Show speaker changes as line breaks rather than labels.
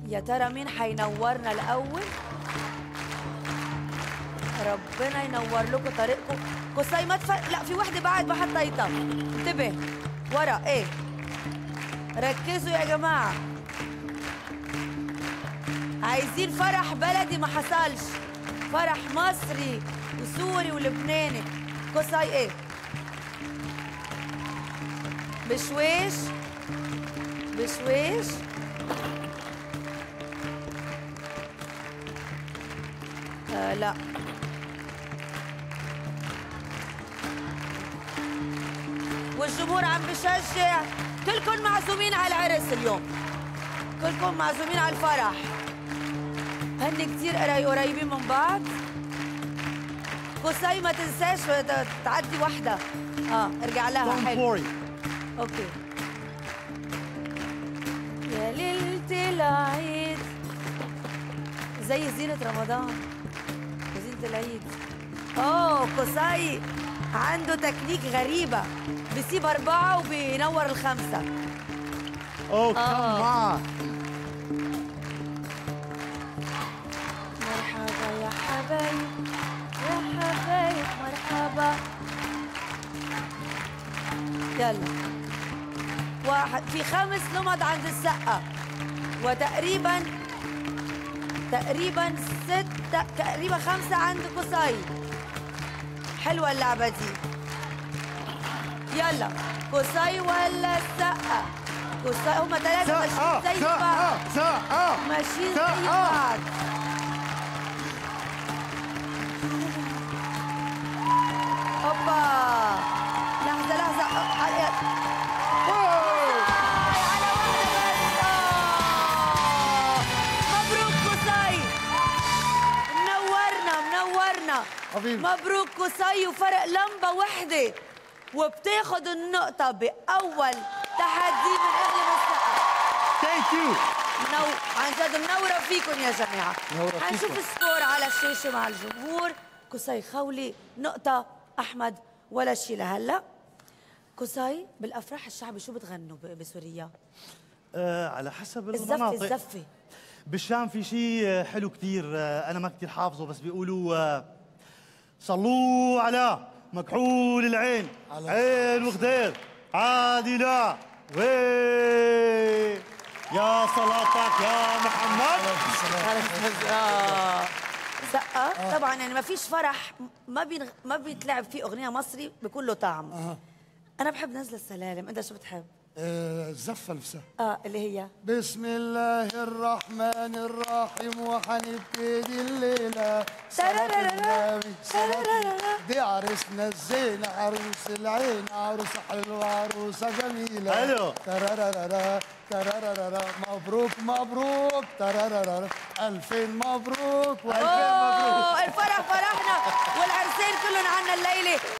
يا ترى مين حينورنا الاول ربنا ينور لكم طريقكم قصي ما تفرق لا في وحده بعد ما حطيتها انتبه ورا ايه ركزوا يا جماعه عايزين فرح بلدي ما حصلش فرح مصري وسوري ولبناني قصي ايه بشويش بشويش آه لا والجمهور عم بشجع كلكم معزومين على العرس اليوم كلكم معزومين على الفرح هن كتير قري- قريبين من بعض قصي ما تنساش ت- تعدي وحدة اه ارجع لها
Don't
حلو
worry.
اوكي يا ليلة العيد زي زينة رمضان وزينة العيد اوه قصي عنده تكنيك غريبة بيسيب أربعة وبينور الخمسة
Oh, come
آه.
on.
مرحبا يا حبايب يا حبايب مرحبا يلا واحد في خمس نمط عند السقة وتقريبا تقريبا ستة تقريبا خمسة عند قصي حلوة اللعبة دي يلا قصي ولا السقة قصي هما ثلاثة ماشيين
سقا
زي بعض
سقا سقا
ماشيين زي
سقا
بعض اوبا لحظة لحظة أ- على على واحدة بس آه. مبروك قصي منورنا منورنا
حبيبي.
مبروك قصي وفرق لمبة وحدة وبتاخد النقطة بأول تحدي من أغلب السقف
Thank you.
منو... عن جد منورة فيكم يا جماعة
منورة فيكم.
حنشوف السكور على الشاشة مع الجمهور قصي خولي نقطة أحمد ولا شيء لهلا قصي بالأفراح الشعبي شو بتغنوا ب- بسوريا؟
آه على حسب
الزفة
المناطق
الزفة
بالشام في شيء حلو كتير آه، انا ما كتير حافظه بس بيقولوا آه، صلوا على مكحول العين عين وغدير عادلة وي يا صلاتك يا محمد
آه. سقة طبعا يعني ما فيش فرح ما بين ما بيتلعب فيه أغنية مصري بيكون له طعم أنا بحب نزل السلالم أنت شو بتحب؟
آه، الزفة نفسها
آه اللي هي
بسم الله الرحمن الرحيم وحنبتدي الليلة صلاة
ترارارارا،
النبي صلاة
ترارارارا.
دي عرسنا الزين عروس العين عروسة حلوة عروسة جميلة
حلو.
ترارارارا ترارارارا مبروك مبروك ترارارارا ألفين مبروك وألفين مبروك
أوه الفرح فرحنا والعرسين كلهم عنا الليلة